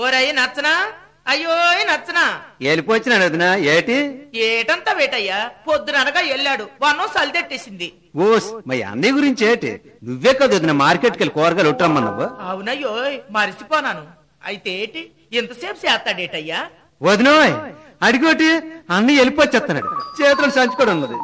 ఓరయ్య నచ్చనా అయ్యో నచ్చనా వెళ్ళిపోచ్చినాడు వదినా ఏటి ఏటంతా వేటయ్యా పొద్దుననగా వెళ్ళాడు వనం సలిదెట్టేసింది ఓస్ మా అన్నయ్య గురించి ఏటి నువ్వే కదా వదిన మార్కెట్కి వెళ్ళి కూరగాయలు ఉట్టరమ్మన్నావు అవునయ్యో మరిసిపోనాను అయితే ఏటి ఎంతసేపు చేస్తాడేటయ్యా వదినోయ్ అడిగోటి అన్నయ్య వెళ్ళిపోచ్చేస్తున్నాడు చేతులు సంచుకోవడం ఉన్నది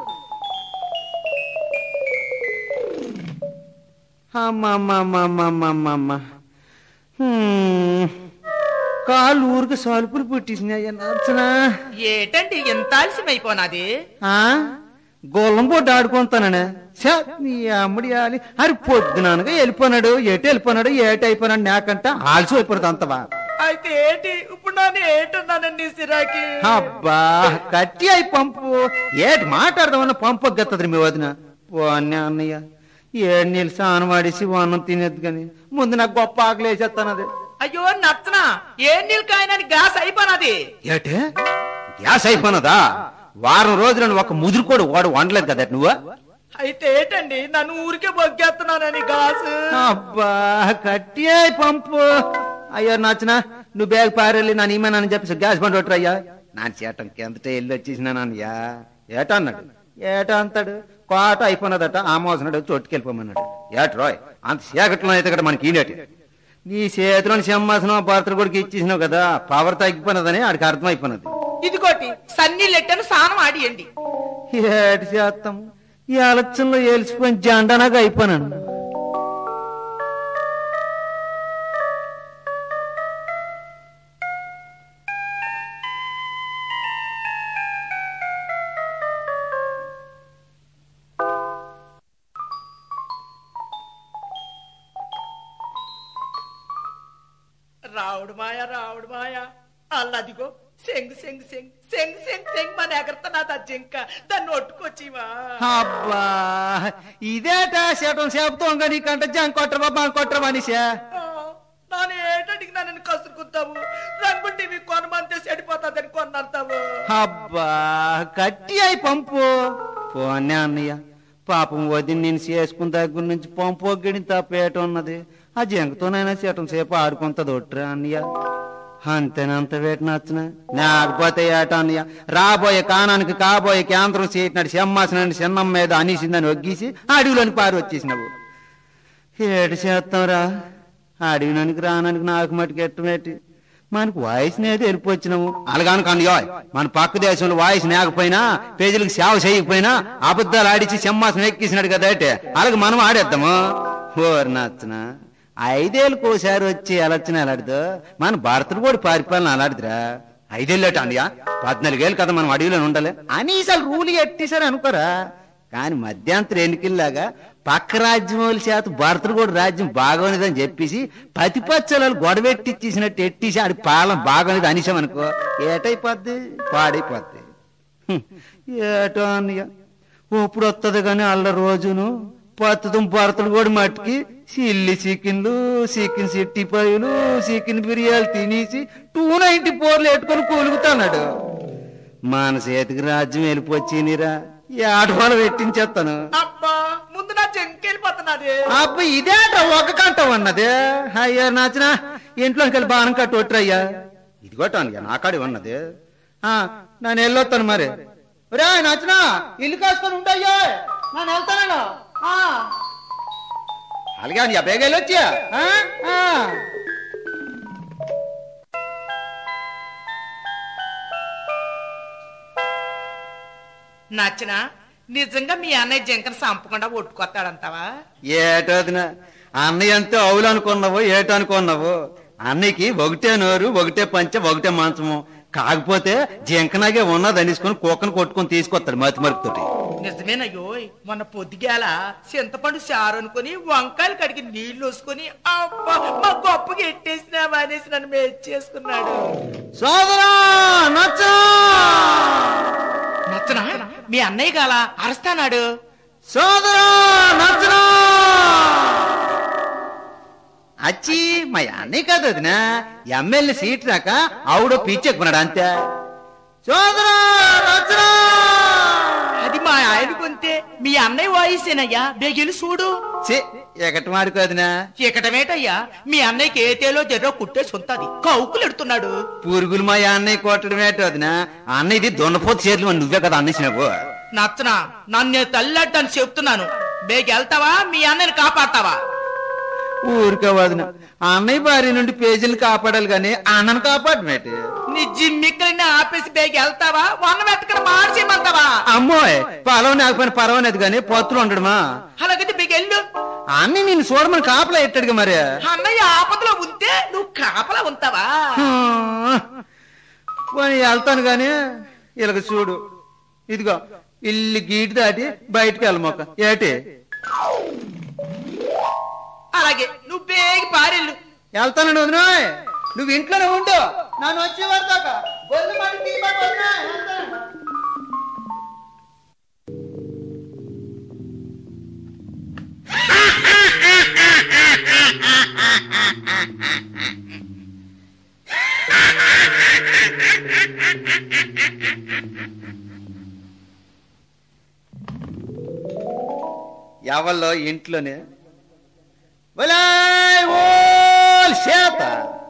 అమ్మమ్మమ్మమ్మమ్మమ్మ హ్మ్. కాళ్ళు ఊరికి సలుపులు పుట్టిసినాయి నచ్చనా ఏటండి ఎంత ఆలస్యమైపోనాది ఆ గొల్లం పోటీ ఆడుకుంటాననే ఛ, నీ అమ్మడి ఆలి అరి పొద్దుననగా వెళ్ళిపోనాడు ఎటు వెళ్ళిపోనాడు ఏటి అయిపోయినాడు నాకంట ఆలసి అయిపోతుంది అంతవా అయితే ఏటి ఇప్పుడు నన్ను ఏటున్నానండి సిరాకి అబ్బా కట్టి అయి పంపు ఏటి మాట్లాడదామన్న పంపు గత్తది మీ వదిన ఓ అన్న అన్నయ్య ఏడు నీళ్ళు స్నానం వాడేసి అన్నం తినేది కానీ ముందు నాకు గొప్ప ఆకలి వేసేస్తానది అయ్యో నచ్చనా ఏ నీళ్ళు కాయనని గ్యాస్ అయిపోనాది ఏటే గ్యాస్ అయిపోయినదా వారం రోజులను ఒక ముదురు కూడా వాడు వండలేదు కదా నువ్వు అయితే ఏటండి నన్ను ఊరికే బొగ్గేస్తున్నానని గాసు అబ్బా కట్టి అయి పంపు అయ్యో నచ్చిన నువ్వు బ్యాగ్ పారెళ్ళి నన్ను ఏమని చెప్పేసి గ్యాస్ బండి కొట్టరు అయ్యా నాన్న చేయటం కిందటే వెళ్ళి వచ్చేసినానయ్యా ఏట అన్నాడు ఏట అంటాడు కోట అయిపోయినదట ఆ మోసనాడు చోటుకెళ్ళిపోమన్నాడు ఏట రాయ్ అంత చీకట్లో అయితే కదా మనకి ఈనేటి నీ చేతిలోని సింహాసనం భర్తలు కూడా ఇచ్చేసినావు కదా పవర్ తగ్గిపోయినదని ఆడికి అర్థం అయిపోయినది ఇదిగోటి సన్నీ లెట్టను స్నానం ఆడియండి ఏటి చేస్తాం ఈ ఆలోచనలో ఏలిసిపోయిన జెండానాగా అయిపోయినాను రావుడు మాయ రావుడు మాయ అల్లదిగో సెంగు సెంగు సెంగు సెంగు సెంగు సెంగు మన ఎగరుతున్నది ఆ జింక దాన్ని ఒట్టుకొచ్చివా అబ్బా ఇదేట శటం చేపుతాం కానీ కంట జంక్ కొట్టరా బాగా కొట్టరా మనిషా నాను ఏటడికి నన్ను కసురుకుంటావు రంగులు టీవీ కొనమంతే చెడిపోతాదని కొన్నంతావు అబ్బా కట్టి అయి పంపు పోనే అన్నయ్య పాపం వదిన నేను చేసుకున్న దగ్గర నుంచి పంపు ఒగ్గిడి తప్పేట ఉన్నది ఆ జంకతోనైనా శటం సేపు ఆడుకుంటది ఒట్రా అన్నయ్య అంతేనంత వేట నచ్చిన లేకపోతే ఏట అన్నయ్య రాబోయే కానానికి కాబోయే కేంద్రం చేసినాడు సెమ్మాసిన చిన్నం మీద అనేసిందని ఒగ్గేసి అడవిలోని పారి వచ్చేసినావు ఏడు చేస్తాంరా అడవినానికి రానానికి నాకు మటుకు ఎట్టమేటి మనకు వాయిస్ నేది వెళ్ళిపోచ్చినాము అలాగనుకోండి యోయ్ మన పక్క దేశంలో వాయిస్ నేకపోయినా పేజీలకు సేవ చేయకపోయినా అబద్ధాలు ఆడిచి సింహాసనం ఎక్కిసినాడు కదా అంటే అలాగే మనం ఆడేద్దాము ఓరు నచ్చన ఐదేళ్ళకి ఒకసారి వచ్చి ఎలచ్చిన ఎలాడుదో మన భర్తలు కూడా పారిపాలన అలాడుదిరా ఐదేళ్ళట అండియా పద్నాలుగేళ్ళు కదా మనం అడవిలో ఉండాలి అనీసాలు రూలు ఎట్టేశారు అనుకోరా కానీ మధ్యాంతర ఎన్నికల్లాగా పక్క రాజ్యం వాళ్ళ చేత భర్తలు కూడా రాజ్యం బాగోనిదని చెప్పేసి పతిపచ్చలు గొడవెట్టిచ్చేసినట్టు ఎట్టేసి ఆడి పాలన బాగోనిది అనిసామనుకో ఏటైపోద్ది పాడైపోద్ది హ్మ్. ఏటో అన్నయ్య ఇప్పుడు వస్తుంది కానీ అల్ల రోజును పత్తుతం భర్తలు కూడా మట్టుకి చిల్లి చికెన్లు చికెన్ సిట్టి పైలు చికెన్ బిర్యానీ తినేసి టూ నైన్టీ ఫోర్లు ఎట్టుకొని కూలుగుతున్నాడు మన చేతికి రాజ్యం వెళ్ళిపోచ్చినిరా ఈ ఆటవాళ్ళు పెట్టించేస్తాను అబ్బా ముందు నా జింక వెళ్ళిపోతున్నది అబ్బ ఇదేట ఒక కంట ఉన్నది అయ్యా నాచిన ఇంట్లోకి వెళ్ళి బాణం కట్టు ఒట్టరయ్యా ఇది కొట్టాను నాకాడి ఉన్నది ఆ నేను వెళ్ళొస్తాను మరి రే నచ్చిన ఇల్లు కాసుకొని ఉంటాయ్యా నేను వెళ్తాను ఆ. అలాగే అని బేగా వెళ్ళొచ్చా ఆ? ఆ. నచ్చిన నిజంగా మీ అన్నయ్య జింకను చంపకుండా ఒట్టుకొస్తాడంటావా ఏటోదిన అన్నయ్య అంతే అవులు అనుకున్నావు ఏటో అనుకున్నావు అన్నయ్యకి ఒకటే నోరు ఒకటే పంచ ఒకటే మంచము కాకపోతే జింకనాగే ఉన్నది అనేసుకొని కుక్కను కొట్టుకొని తీసుకొస్తాడు మతి మరుపుతోటి నిజమేనయ్యో మొన్న పొద్దుగాల చింతపండు చారు అనుకుని వంకాయలు కడిగి నీళ్లు వేసుకుని అబ్బా మా గొప్పగా ఎట్టేసినావా అనేసి నన్ను చేసుకున్నాడు సోదరా నచ్చా నచ్చనా మీ అన్నయ్య గాల అరస్తానాడు సోదరా నచ్చనా అచ్చి మా అన్నయ్య కాదు వదినా ఎమ్మెల్యే సీట్ రాక ఆవిడ పిచ్చెక్కున్నాడు అంతే సోదరా నచ్చనా అది మా ఆయన కొంతే మీ అన్నయ్య వాయిసేనయ్యా బెగిలి చూడు ఛీ, ఎకటి మాడుకో వదినా చీకటమేటయ్యా మీ అన్నయ్యకి ఏతేలో జర్రో కుట్టేసి ఉంటది కౌకులు ఎడుతున్నాడు పురుగులు మా అన్నయ్య కొట్టడం ఏంటి వదినా అన్నయ్యది దున్నపోతు చేతులు మరి నువ్వే కదా అన్నేసినావు నచ్చనా నన్ను తల్లడ్డని చెప్తున్నాను బేగి వెళ్తావా మీ అన్నని కాపాడతావా ఊరికే వదిన అన్నయ్య భార్య నుండి పేజీలు కాపాడాలి కానీ అన్నను కాపాడమేటి నీ జిమ్మిక్కలని ఆపేసి బేగి వెళ్తావా వన్న వెతకని మార్చేయమంటావా అమ్మోయ్ పొలం నాకపోయిన పర్వాలేదు కానీ పొత్తులు ఉండడమా అలాగైతే బేగి వెళ్ళు అన్ని నేను చూడమని కాపలా ఎట్టాడుగా మరి అన్నయ్య ఆపదలో ఉంటే నువ్వు కాపలా ఉంటావా పోనీ వెళ్తాను గాని ఇలాగ చూడు ఇదిగో ఇల్లు గీటి దాటి బయటికి వెళ్ళమొక్క ఏటి అలాగే నువ్వు బేగి పారెళ్ళు వెళ్తానండి వదినాయ్ నువ్వు ఇంట్లోనే ఉండు నన్ను వచ్చే వరదాకా బొల్లు మాట టీ పట్టు వదినాయ్, వెళ్తాను. ఎవల్లో ఇంట్లోనే ఒలాయ్ ఓల్ చేత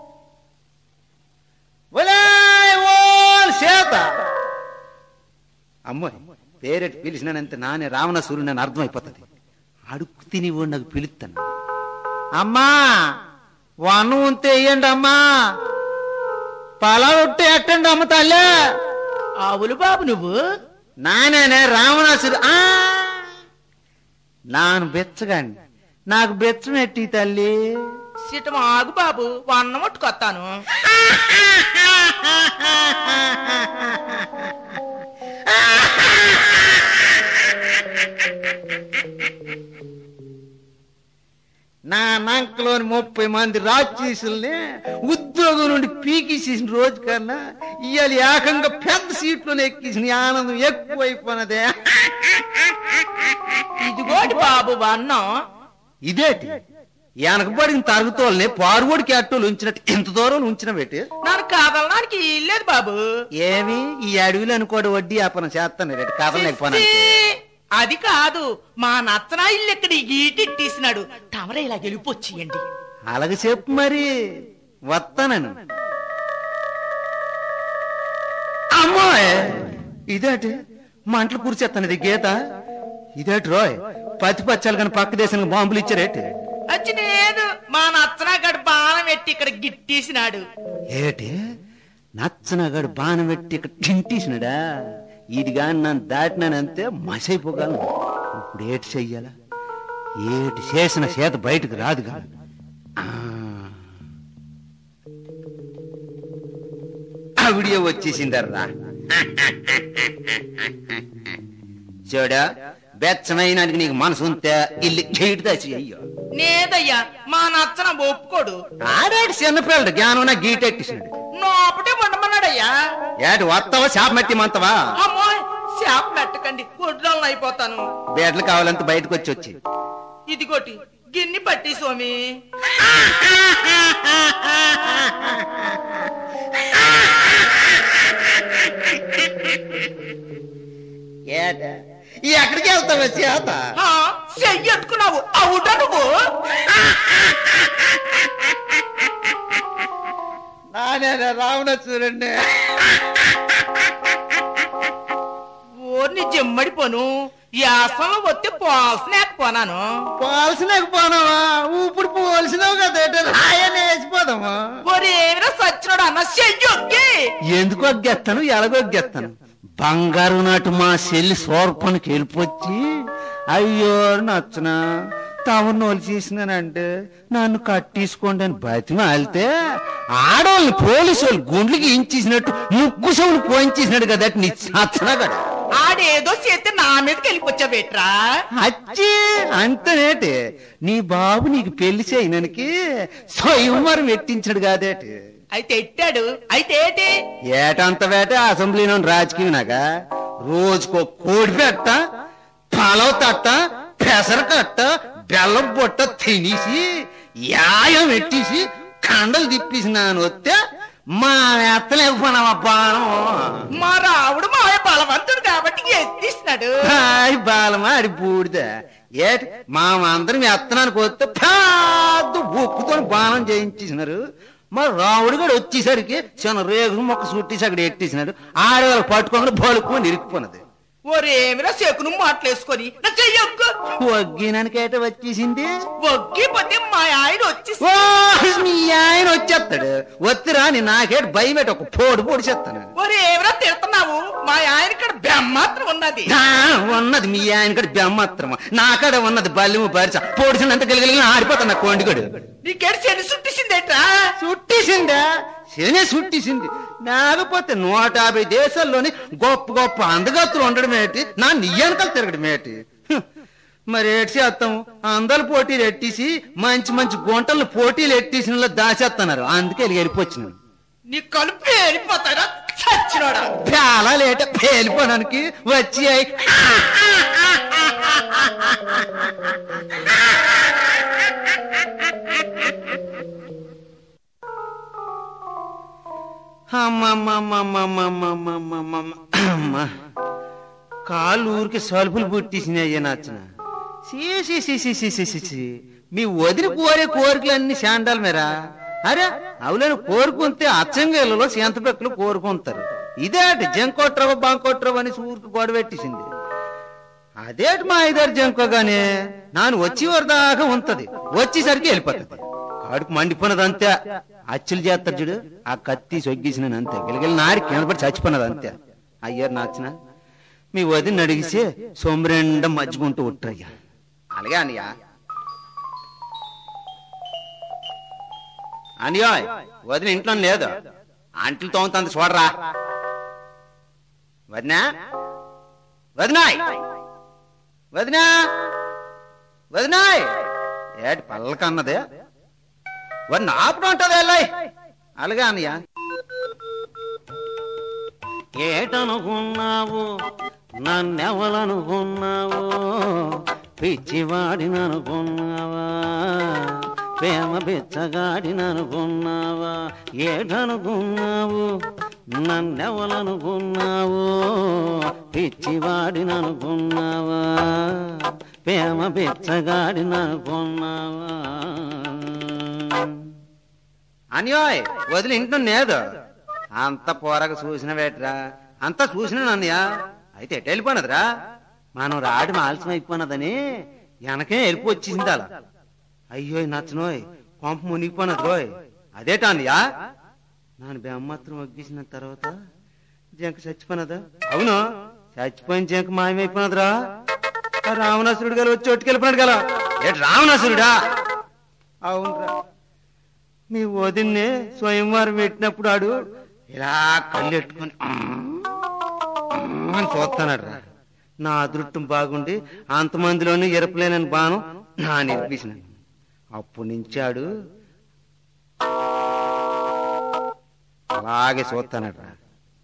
ఒలాయ్ ఓల్ చేత అమ్మో పేరెట్ పిలిచినానంత నానే రావణ సూర్యుని అని అర్థమైపోతుంది అడుగు తిని ఓ నాకు పిలుస్తాను అమ్మా వన్ను ఉంటే వేయండి అమ్మా పలావు ఉంటే ఎట్టండి అమ్మ తల్లే ఆవులు బాబు నువ్వు నానేనే రావణాసురు ఆ నాను బెచ్చగాండి నాకు బెచ్చం ఎట్టి తల్లి సిటం ఆగు బాబు వన్న ముట్టుకొత్తాను నా నంకలోని ముప్పై మంది రాక్షసుల్ని ఉద్యోగం నుండి పీకేసేసిన రోజు కన్నా ఇవాళ ఏకంగా పెద్ద సీట్లోనే ఎక్కేసిన ఆనందం ఎక్కువైపోయినదే ఇదిగోటి బాబు వన్నం ఇదేటి వెనకబడిన తరగతోళ్ళని పారుగోడికి అట్టోలు ఉంచినట్టు ఇంత దూరం ఉంచిన పెట్టి నన్ను కాదలడానికి ఇల్లేదు బాబు ఏమి ఈ అడవిలో అనుకోడు వడ్డీ వ్యాపారం చేస్తాను రేటు కదలలేకపోయినా ఛీ! అది కాదు మా నచ్చనా ఇల్లు ఇక్కడ ఈటిట్టిసినాడు తమరే ఇలా గెలిపొచ్చియండి అలాగే చెప్పు మరి వస్తానను అమ్మోయ్ ఇదేటి మంటలు కూర్చేస్తాను ఇది గీత ఇదేటి రోయ్ పచ్చి పచ్చాలు కానీ పక్క దేశానికి బాంబులు ఇచ్చారేటి వచ్చి లేదు మా నచ్చనా గడు బాణం పెట్టి ఇక్కడ గిట్టేసినాడు ఏటి నచ్చనగాడు బాణం పెట్టి ఇక్కడ టింటేసినాడా ఇది కానీ నన్ను దాటినానంతే మసైపోగలను ఇప్పుడు ఏటి చెయ్యాలా ఏటి చేసిన చేత బయటకు రాదుగా ఆ. ఆవిడియో వచ్చేసిందర్రా చూడా బెచ్చమైనానికి నీకు మనసు ఉంటే ఇల్లు గేటు దాచి అయ్యో నేదయ్యా మా నచ్చన ఒప్పుకోడు ఆడాడు చిన్నపిల్లడు జ్ఞానం గీటెక్కిసాడు లోపటే ఉండమన్నాడయ్యా ఏటి వస్తావా చేప మట్టి మంతవా అమ్మో చేప పెట్టకండి ఒడ్లను అయిపోతాను బేటలు కావాలంత బయటకు వచ్చి వచ్చి ఇదిగోటి గిన్ని పట్టి స్వామి ఏట ఎక్కడికి వెళ్తావా చేత ఆ, చెయ్యట్టుకున్నావు అవుట నువ్వు నానే రావణ చూడండి ఓర్ని జమ్మడిపోను యాసంలో వస్తే పోల్సనేకపోనాను పోల్సినకపోనావా ఊపిడి పోల్సినావు కదా ఏట రాయని వేసిపోదామా ఒరేమిరా సచ్చినాడు అన్న చెయ్యొక్కి ఎందుకు అగ్గేస్తాను ఎలాగొగ్గేస్తాను బంగారు నాటు మా చెల్లి సోర్పనికి వెళ్ళిపోచ్చి అయ్యో నచ్చనా తమను వాళ్ళు చేసినానంటే నన్ను కట్టేసుకోండి అని బతిమ వెళ్తే ఆడవాళ్ళని పోలీసు వాళ్ళు గుండ్లకి ఇంచేసినట్టు ముక్కు సౌలు పోయించేసినాడు కదా నీ నచ్చనా కదా ఆడేదో చేస్తే నా మీదకి వెళ్ళిపోచ్చావేట్రా అచ్చి అంతనేటి నీ బాబు నీకు పెళ్లి చేయడానికి స్వయంవరం ఎట్టించాడు కాదేటి అయితే ఎట్టాడు అయితే ఏంటి ఏటంత వేట అసెంబ్లీలో రాజకీయం నాగా రోజుకో కోడి పెట్ట పలవ తట్ట పెసర కట్ట బెల్లం బొట్ట తినేసి యాయం ఎట్టేసి కండలు తిప్పేసి నాను వస్తే మా ఎత్తలేకపోయినావా బాణం మా రావుడు మా బలవంతుడు కాబట్టి ఎత్తిస్తున్నాడు హాయ్ బాలమా అడి బూడిద ఏటి మా అందరం ఎత్తనానికి వస్తే పెద్ద ఉప్పుతో బాణం చేయించేసినారు మా రావుడు కూడా వచ్చేసరికి చిన్న రేగు మొక్క సుట్టేసి అక్కడ ఎట్టేసినాడు ఆడవాళ్ళు పట్టుకోకుండా బలుకొని ఇరికిపోయినది ఒరేమిరా శకును మాటలేసుకొని నా చెయ్యొక్క వగ్గినానికేట వచ్చేసింది ఒగ్గిపోతే మా ఆయన వచ్చి ఓ మీ ఆయన వచ్చేస్తాడు వత్తిరా నీ నాకేటి భయం పెట్టి ఒక పోడు పొడి చేస్తాను ఒరేమిరా తిడుతున్నావు మా ఆయన ఇక్కడ బ్రహ్మాత్రం ఉన్నది ఆ, ఉన్నది మీ ఆయన కూడా బెమ్మత్రమ నాకాడ ఉన్నది బల్లిము పరిచ పొడిచినంత గెలిగలిగిన ఆడిపోతాను నా కొండిగడు నీకేడు చెని సుట్టిసిందేట్రా సుట్టేసిందా శనే సుట్టేసింది లేకపోతే నూట యాభై దేశాల్లోని గొప్ప గొప్ప అందగత్తులు ఉండడం ఏంటి నా నియ్యనకలు తిరగడం ఏంటి హ్మ్. మరి ఏటి చేస్తాం అందరు పోటీలు ఎట్టేసి మంచి మంచి గుంటలు పోటీలు ఎట్టేసిన దాచేస్తున్నారు అందుకే ఇలాగ వెళ్ళిపోచ్చినాను నీ కలుపు వెళ్ళిపోతారా చచ్చినోడా చాలా లేట పేలిపోవడానికి వచ్చి అయి అమ్మమ్మమ్మమ్మమ్మమ్మమ్మమ్మమ్మ. కాళ్ళు ఊరికి సలుపులు పుట్టేసినాయి నచ్చిన మీ వదిలి కోరే కోరికలన్నీ శాండాలు మేరా అరే అవులేని కోరుకుంటే అచ్చంగేళ్ళలో సెంతపెక్కలు కోరుకుంటారు ఇదేటి జంకొట్రవ బాంకొట్రవ అని ఊరికి గొడవ పెట్టేసింది అదేటి మా ఐదారు జంకోగానే నాను వచ్చి వరదాకా ఉంటది వచ్చేసరికి వెళ్ళిపోతుంది కాడుకు మండిపోయినది అంతే అచ్చులు చేస్తారు చూడు ఆ కత్తి సొగ్గేసిన అంతే గిలగిలి నారి కింద పడి చచ్చిపోయినది అంతే అయ్యారు నాచిన మీ వదిన అడిగితే సొమ్మరెండం మజ్జుకుంటూ ఉట్టయ్యా అలాగే అనియా అనియోయ్ వదిన ఇంట్లో లేదు అంట్లు తోముతుంది చూడరా వదినా వదినాయ్ వదినా వదినాయ్ ఏటి పల్లకన్నదే వదిన ఆపడం ఉంటుంది వెళ్ళాయి అలాగే అన్నయ్య ఏటనుకున్నావు నన్నెవలనుకున్నావు పిచ్చివాడిననుకున్నావా ప్రేమ పిచ్చగాడిననుకున్నావా ఏటనుకున్నావు నన్నెవలనుకున్నావు పిచ్చివాడిననుకున్నావా ప్రేమ పిచ్చగాడిననుకున్నావా అన్యోయ్ వదిలి ఇంట్లో లేదు అంత పోరక చూసిన వేట్రా అంత చూసిన అన్నయ్య అయితే ఎటు వెళ్ళిపోయినదిరా మనం రాడి ఆలస్యం అయిపోయినదని వెనకే వెళ్ళిపో వచ్చేసింది అలా అయ్యో నచ్చనోయ్ కొంప మునిగిపోయినది రోయ్ అదేటా అన్నయ్య నాన్న బెమ్మత్రం వగ్గేసిన తర్వాత జంక చచ్చిపోయినదా అవును చచ్చిపోయిన జంక మాయమైపోయినదిరా ఆ రావణాసురుడు గల వచ్చి ఒట్టుకెళ్ళిపోయినాడు గల ఏటి రావణాసురుడా అవునరా మీ వదిన్నే స్వయంవరం పెట్టినప్పుడు ఆడు ఇలా కళ్ళెట్టుకుని అని చూస్తానడు రా నా అదృష్టం బాగుండి అంతమందిలోనే ఎరపలేనని బాణం నా నిలిపేసిన అప్పటి నుంచి ఆడు అలాగే చూస్తానడు రా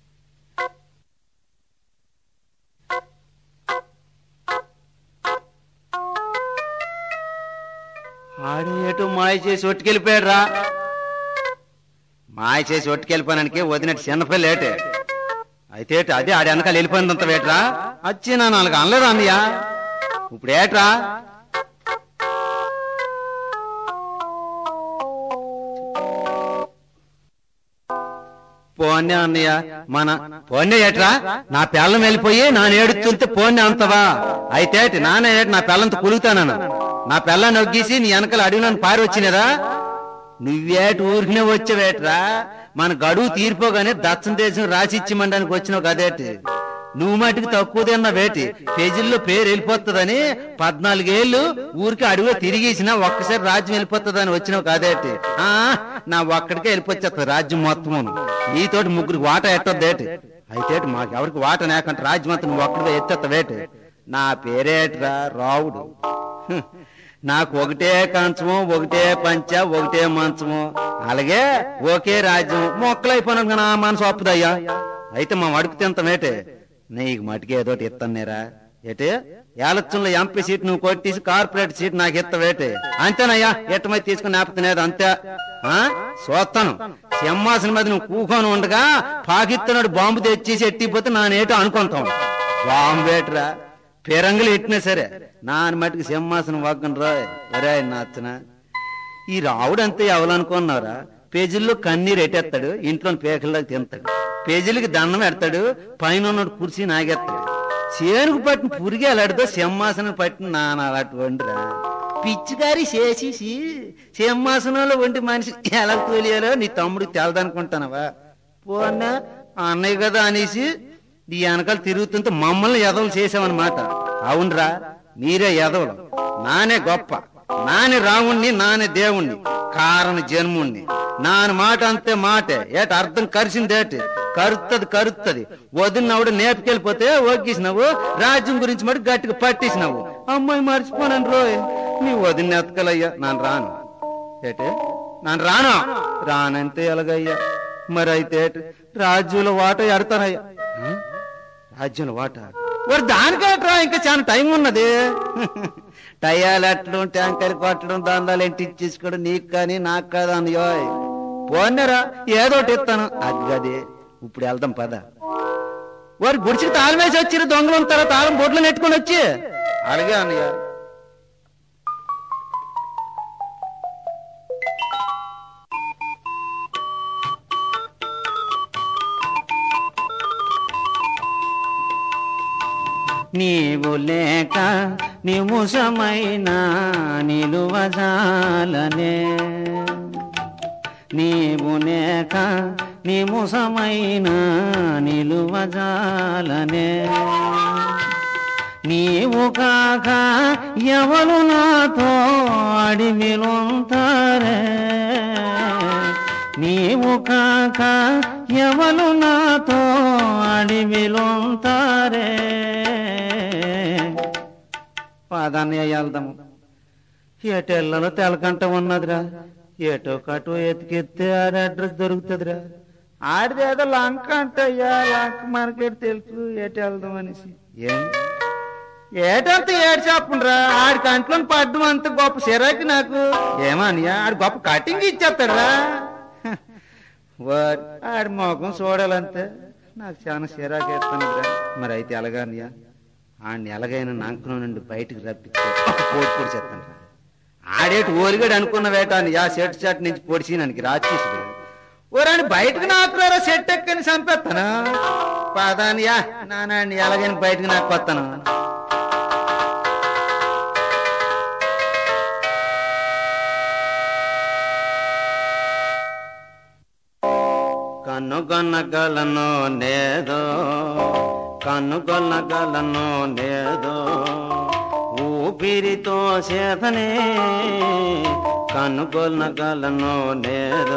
ఆడేటో మాయ చేసి ఒట్టుకెళ్ళిపోయాడు రా మాయ చేసి ఒట్టుకెళ్ళిపోయానికి వదినట్టు చిన్నపిల్ల ఏటే అయితే ఏటి అదే ఆడి వెనకాల వెళ్ళిపోయినంత వేట్రా వచ్చి నా నాలుగు అనలేదా అన్నయ్య ఇప్పుడు ఏట్రా పోన్నే అన్నయ్య మన పోన్నే ఏట్రా నా పిల్లం వెళ్ళిపోయి నా ఏడుతుంటే పోన్నే అంతవా అయితే ఏటి నాన్న ఏటి నా పిల్లంతో కులుగుతానన్న నా పిల్లని నొగ్గేసి నీ వెనకాల అడవిలోని పారి వచ్చినదా నువ్వేటి ఊరికినే వచ్చావేట్రా మన గడువు తీరిపోగానే దచ్చం దేశం రాసి ఇచ్చిమండానికి వచ్చినావు కదేటి నువ్వు మటుకు తక్కువ తిన్న వేటి పేజీల్లో పేరు వెళ్ళిపోతుందని పద్నాలుగేళ్లు ఊరికి అడుగు తిరిగేసినా ఒక్కసారి రాజ్యం వెళ్ళిపోతుందని వచ్చినావు కాదేటి ఆ నా ఒక్కడికే వెళ్ళిపోతుంది రాజ్యం మొత్తం నీతోటి ముగ్గురికి వాట ఎట్టొద్దేటి అయితే మాకు ఎవరికి వాట నేకంటే రాజ్యం అంతా నువ్వు ఒక్కడివే ఎత్తేస్తావేటి నా పేరేట్రా రావుడు హ్మ్. నాకు ఒకటే కంచము ఒకటే పంచ ఒకటే మంచము అలాగే ఒకే రాజ్యం మొక్కలైపోయినాను కదా నా మనసు ఒప్పుదయ్యా అయితే మా అడుగు తింటామేటే నీకు మటుకే ఏదో ఇస్తానేరా ఏటే ఏలచ్చంలో ఎంపీ సీట్ నువ్వు కొట్టేసి కార్పొరేట్ సీట్ నాకు ఇస్తావేటే అంతేనయ్యా ఎట్టమై తీసుకుని ఆపుతున్నది అంతే ఆ చూస్తాను సింహాసనం మీద నువ్వు కూకొని ఉండగా పాకిస్తున్నాడు బాంబు తెచ్చేసి ఎట్టిపోతే నానేటో అనుకుంటాం బాంబు ఏట్రా పెరంగులు ఎట్టినా సరే నాని మట్టుకు సింహాసనం వాక్కను రా ఒరే నాచ్చన ఈ రావుడంతా ఎవరనుకున్నారా పేజీల్లో కన్నీరు ఎట్టేస్తాడు ఇంట్లో పేకల్లోకి తింటాడు పేజీలకి దండం పెడతాడు పైన ఉన్నాడు కుర్చీ నాగేస్తాడు చేనుకు పట్టిన పురిగి అలాడితో సింహాసనం పట్టిన నాన్న అలాంటి వండిరా పిచ్చిగారి చేసేసి సింహాసనంలో వంటి మనిషి ఎలా తోలియాలో నీ తమ్ముడికి తెలదనుకుంటానవా పోన్నా అన్నయ్య కదా అనేసి ఈ వెనకాల తిరుగుతుంటే మమ్మల్ని ఎదవలు చేసామన్నమాట అవునరా మీరే ఎదవలు నానే గొప్ప నాని రాముణ్ణి నాని దేవుణ్ణి కారణ జన్ముణ్ణి నాని మాట అంతే మాటే ఏట అర్థం కరిసిందేటి కరుత్తది కరుత్తది వదిలినవుడు నేపుకెళ్ళిపోతే ఓకేసినావు రాజ్యం గురించి మరి గట్టిగా పట్టేసినావు అమ్మాయి మర్చిపోనాను రోయ్ నీ వదిన ఎత్తకలయ్యా నాను రాను ఏటే నాను రాను రానంతే ఎలాగయ్యా మరి అయితే ఏటి? రాజ్యంలో వాట ఎడతానయ్యా ఆ? రాజ్యంలో వాట మరి దానికేట్రా ఇంకా చాలా టైం ఉన్నది టయాలు ఎట్టడం ట్యాంకర్ కొట్టడం దందాలు ఏంటి ఇచ్చేసుకోవడం నీకు కానీ నాకు కాదు అన్నయ్యో పోన్నరా ఏదో ఒకటి ఇస్తాను అది గది ఇప్పుడు వెళ్దాం పద వారి గుడిచికి తాళం వేసి వచ్చిరు దొంగలు ఉంటారా తాళం బొడ్లు నెట్టుకొని వచ్చి అలాగే అన్నయ్య నీవు లేక నిముషమైన నిలువజాలనే నీవు లేక నిముషమైన నిలువజాలనే నీవు కాక ఎవరు నాతో అడిమిలుంటారే నీవు కాక ఎవరు నాతో అడిమిలుంటారే పాదాన్ని వెళ్దాము ఏటెల్లలో తెలకంట ఉన్నదిరా ఏటో కటో ఎతికెత్తే ఆడ అడ్రస్ దొరుకుతుందిరా ఆడిది ఏదో లంక అంటయ్యా లంక మార్కెట్ తెలుసు ఏట వెళ్దాం అనేసి ఏం ఏటంత ఏడు చెప్పండిరా ఆడి కంట్లో పడ్డం అంత గొప్ప సిరాకి నాకు ఏమనియా ఆడు గొప్ప కటింగ్ ఇచ్చేస్తాడురా వాడు ఆడి మొఖం చూడాలంతే నాకు చాలా సిరాకు ఎత్తానురా మరి అయితే ఎలాగానియా ఆడిని ఎలాగైనా నాంకులో నుండి బయటికి రప్పించి ఒక పోటు పొడి చేస్తాను ఆడేటి ఓరిగాడు అనుకున్న వేట అని యా సెట్ షాట్ నుంచి పొడిచి నన్ను రాచేసుడు ఓరాని బయటకు నాకురారా సెట్ ఎక్కని చంపేస్తాను పాదానియా నానాన్ని ఎలాగైనా బయటకు నాకు వస్తాను కనుగొనగలను నేదో కనుగొనగలను నేదో ఊపిరితో చేతనే కనుగొనగలను నేదో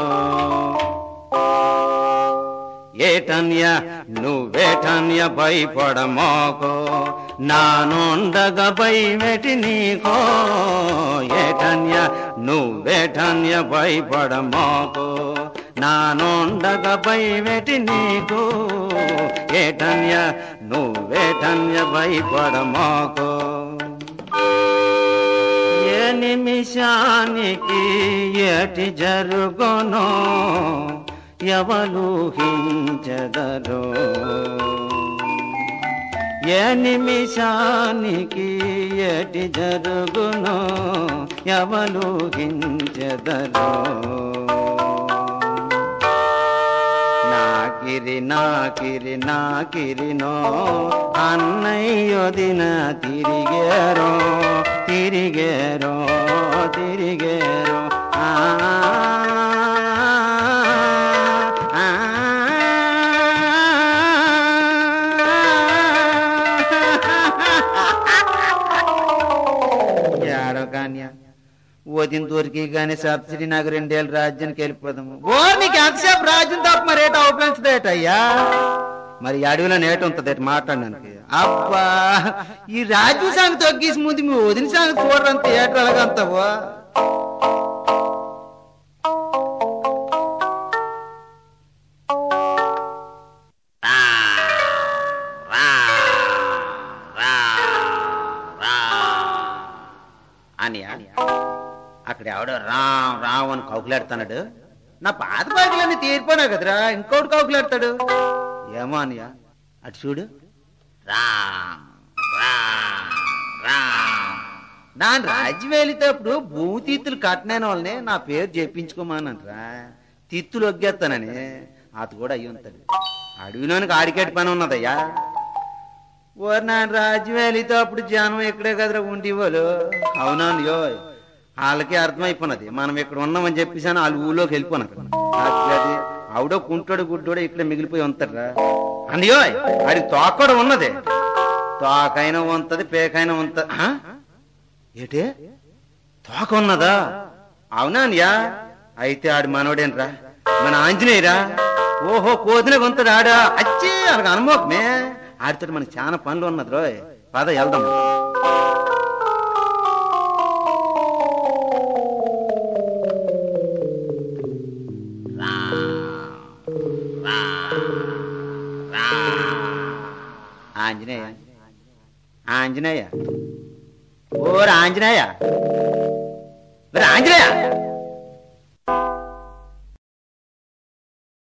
ఏటన్య నువ్వేటన్య భయపడమోకో నానుండగా భయమెటి నీకో ఏటన్య నువ్వేటన్య భయపడమోకో నానుండగా భయమెటి నీకు ఏటన్య నువ్వేటన్య భయపడమోకో ఏ నిమిషానికి ఏటి జరుగునో ఎవలూహించదరో ఏ నిమిషానికి ఏటి జరుగునో ఎవలూహించదరో నాకిరి నాకిరి నాకిరినో అన్నయ్యొదిన తిరిగేరో తిరిగేరో తిరిగేరో ఆ ఆ, ఏడో కాన్యా వదిన దొరికి గానీ సబ్సిడీ నాకు రెండేళ్ళు రాజ్యానికి వెళ్ళిపోదాము ఓ నీకు ఎంతసేపు రాజ్యం తప్ప మరి ఏటో అవుపించదేట అయ్యా మరి ఈ అడవిలో నేట ఉంటుంది మాట్లాడడానికి అబ్బా ఈ రాజ్యం సంగతి తొగ్గేసి ముందు మీ వదిన సంగతి చూడరంత ఏట ఎలాగంతావో అని అక్కడ ఎవడో రామ్ రామ్ అని కౌకులాడుతున్నాడు నా పాత బాకీలన్నీ తీరిపోయినా కదరా ఇంకోటి కాకులాడతాడు ఏమో అన్నయ్య అటు చూడు రామ్ రామ్ రామ్ నా రాజ్యం వెళితేప్పుడు భూమి తీత్తులు కట్టిన వాళ్ళని నా పేరు చెప్పించుకోమానంటరా తిత్తులు ఒగ్గేస్తానని అత కూడా అయ్యి ఉంటాడు అడవిలోనికి ఆడికేటి పని ఉన్నదయ్యా ఓరి నా రాజ్యం వెళితే అప్పుడు జనం ఇక్కడే కదరా ఉండేవాళ్ళు అవునాను యో వాళ్ళకి అర్థమైపోయినది మనం ఇక్కడ ఉన్నామని చెప్పేసి అని వాళ్ళు ఊళ్ళోకి వెళ్ళిపోయినారు అది ఆవిడో కుంటోడు గుడ్డోడు ఇక్కడ మిగిలిపోయి ఉంటారా అన్నయ్యో అది తోక కూడా ఉన్నది తోకైనా ఉంటది పేకైనా ఉంటది ఆ? ఏటే తోక ఉన్నదా అవునా అన్నయ్య అయితే ఆడు మనోడేనరా మన ఆంజనేయరా ఓహో కోదిన కొంతడు ఆడా అచ్చి అలాగ అనుమోకమే ఆడితో మనకి చాలా పనులు ఉన్నది రోయ్ పద వెళ్దాం ఆంజనేయ ఆంజనేయ ఓ ఆంజనేయ ఒరే ఆంజనేయ